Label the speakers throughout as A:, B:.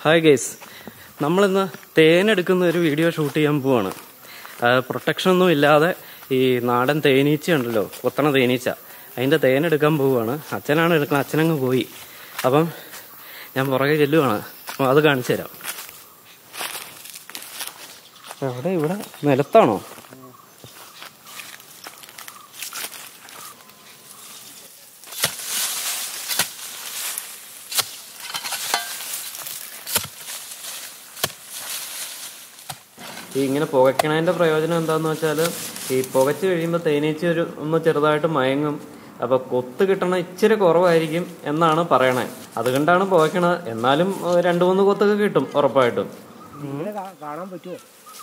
A: hi guys നമ്മളിന്ന് തേനെടുക്കുന്ന ഒരു video shoot ചെയ്യാൻ പോവാണ് പ്രൊട്ടക്ഷൻ ഒന്നും ഇല്ലാതെ ഈ നാടൻ തേനീച്ച ഉണ്ടല്ലോ കൊത്തണ തേനീച്ച അതിൻ്റെ തേനെടുക്കാൻ പോവുകയാണ് അച്ഛനാണ് എടുക്കുന്നത് അച്ഛനങ്ങ് പോയി അപ്പം ഞാൻ പുറകെ ചെല്ലുവാണ് അപ്പം അത് കാണിച്ചു തരാം എവിടെ ഇവിടെ നിലത്താണോ ഈ ഇങ്ങനെ പുകയ്ക്കണതിന്റെ പ്രയോജനം എന്താന്ന് വെച്ചാൽ ഈ പുകച്ച് കഴിയുമ്പോൾ തേനീച്ച ഒരു ഒന്ന് ചെറുതായിട്ട് മയങ്ങും അപ്പൊ കൊത്ത് കിട്ടണ ഇച്ചിരി കുറവായിരിക്കും എന്നാണ് പറയണേ അതുകൊണ്ടാണ് പുകയ്ക്കണത് എന്നാലും ഏഹ്, രണ്ട് മൂന്ന് കൊത്തൊക്കെ കിട്ടും ഉറപ്പായിട്ടും
B: ഇങ്ങനെ കാ- കാണാൻ പറ്റുമോ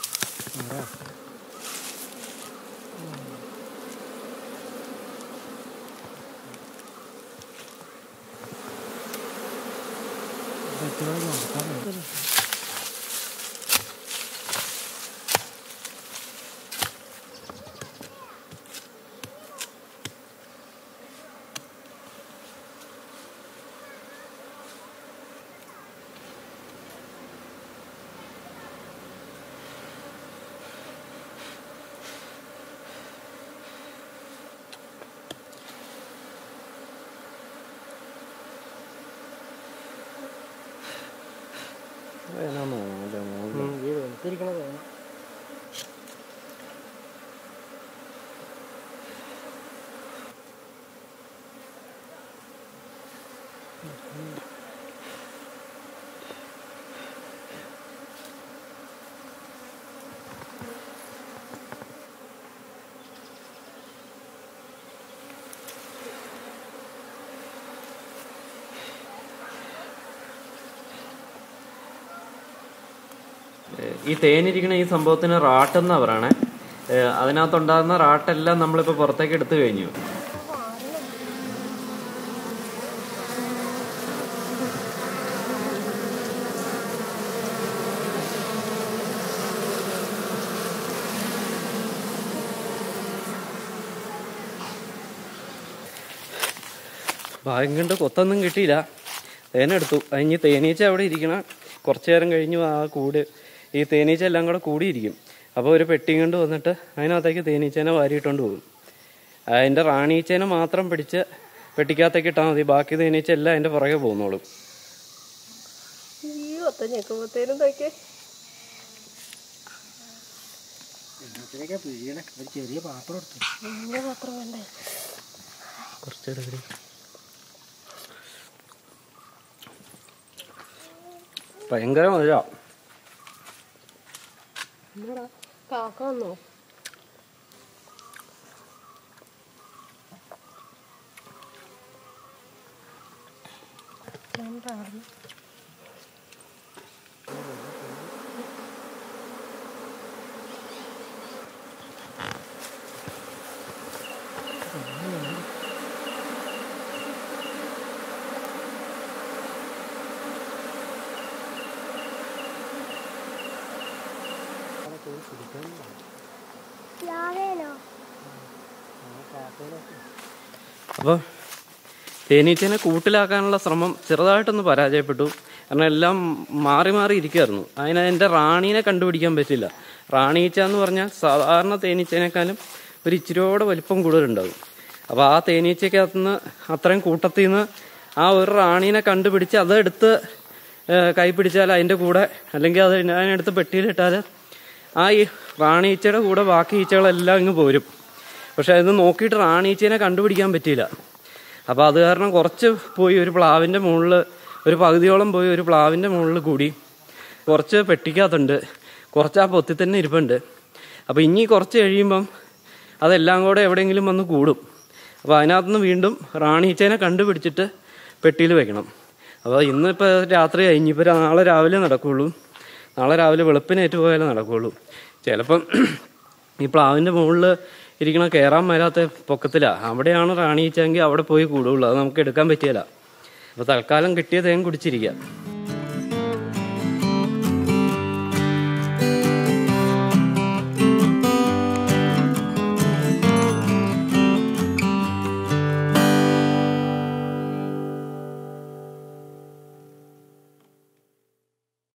B: ഈ വെളുത്തിരിക്കണ തേങ്ങ
A: ഏഹ്, ഈ തേനിരിക്കണ ഈ സംഭവത്തിന് റാട്ട് എന്നാ പറയണേ ഏഹ്, അതിനകത്തുണ്ടാകുന്ന റാട്ടെല്ലാം നമ്മളിപ്പോ പുറത്തേക്ക് എടുത്തു കഴിഞ്ഞു ഭാഗ്യം കൊണ്ട് കൊത്തൊന്നും കിട്ടിയില്ല തേനെടുത്തു അതിന് തേനീച്ച അവിടെ ഇരിക്കണ കുറച്ചു നേരം കഴിഞ്ഞു ആ കൂട് ഈ തേനീച്ച എല്ലാം കൂടെ കൂടിയിരിക്കും അപ്പോൾ ഒരു പെട്ടി കൊണ്ട് വന്നിട്ട് അതിനകത്തേക്ക് തേനീച്ചേനെ വാരിയിട്ടുണ്ട് പോകും അതിൻ്റെ റാണീച്ചേനെ മാത്രം പിടിച്ച് പെട്ടിക്കകത്തേക്ക് ഇട്ടാൽ മതി ബാക്കി തേനീച്ച എല്ലാം അതിൻ്റെ പുറകെ പോകുന്നോളും
C: അയ്യോ ഒത്ത ഞെക്കുമ്പത്തേനും നോക്കിയേ
B: ഇതിനൊക്കെ പിഴിയണേ ഒരു ചെറിയ പാത്രം എടുത്തു
C: വലിയ പാത്രം വേണ്ടേ
A: കുറച്ചെടുക്കടി ഭയങ്കര മഴ
C: എന്നാടാ കാക്ക വന്നോ രണ്ടായിരുന്നു
A: അപ്പോൾ തേനീച്ചനെ കൂട്ടിലാക്കാനുള്ള ശ്രമം ചെറുതായിട്ടൊന്ന് പരാജയപ്പെട്ടു കാരണം എല്ലാം മാറി മാറി ഇരിക്കുമായിരുന്നു അതിന് അതിൻ്റെ റാണീനെ കണ്ടുപിടിക്കാൻ പറ്റില്ല റാണീച്ച എന്ന് പറഞ്ഞാൽ സാധാരണ തേനീച്ചേനേക്കാളും ഒരു ഇച്ചിരിയോടെ വലിപ്പം കൂടുതലുണ്ടാകും അപ്പോൾ ആ തേനീച്ചയ്ക്കകത്തുനിന്ന് അത്രയും കൂട്ടത്തിൽ നിന്ന് ആ ഒരു റാണീനെ കണ്ടുപിടിച്ച് അതെടുത്ത് ഏഹ്, കൈ പിടിച്ചാൽ അതിൻ്റെ കൂടെ അല്ലെങ്കിൽ അത് അതിനെടുത്ത് പെട്ടിയിലിട്ടാൽ ആ ഈ റാണീച്ചയുടെ കൂടെ ബാക്കി ഈച്ചകളെല്ലാം ഇങ്ങ് പോരും പക്ഷെ അത് നോക്കിയിട്ട് റാണീച്ചേനെ കണ്ടുപിടിക്കാൻ പറ്റിയില്ല അപ്പോൾ അത് കാരണം കുറച്ച് പോയി ഒരു പ്ലാവിൻ്റെ മുകളിൽ ഒരു പകുതിയോളം പോയി ഒരു പ്ലാവിൻ്റെ മുകളിൽ കൂടി കുറച്ച് പെട്ടിക്കകത്തുണ്ട് കുറച്ച് ആ പൊത്തി തന്നെ ഇരിപ്പുണ്ട് അപ്പോൾ ഇനി കുറച്ച് കഴിയുമ്പം അതെല്ലാം കൂടെ എവിടെയെങ്കിലും വന്ന് കൂടും അപ്പോൾ അതിനകത്തുനിന്ന് വീണ്ടും റാണീച്ചേനെ കണ്ടുപിടിച്ചിട്ട് പെട്ടിയിൽ വെക്കണം അപ്പോൾ ഇന്നിപ്പോൾ രാത്രി കഴിഞ്ഞിപ്പോൾ നാളെ രാവിലെ നടക്കുകയുള്ളൂ നാളെ രാവിലെ വെളുപ്പിനേറ്റ് പോയാലേ നടക്കുകയുള്ളൂ ചിലപ്പം ഈ പ്ലാവിൻ്റെ മുകളിൽ ഇരിക്കണ കയറാൻ മേലാത്ത പൊക്കത്തിലാണ് അവിടെയാണ് റാണീച്ചെങ്കിൽ അവിടെ പോയി കൂടുള്ളൂ അത് നമുക്ക് എടുക്കാൻ പറ്റിയല്ല അപ്പോൾ തൽക്കാലം കിട്ടിയ തേൻ കുടിച്ചിരിക്കുക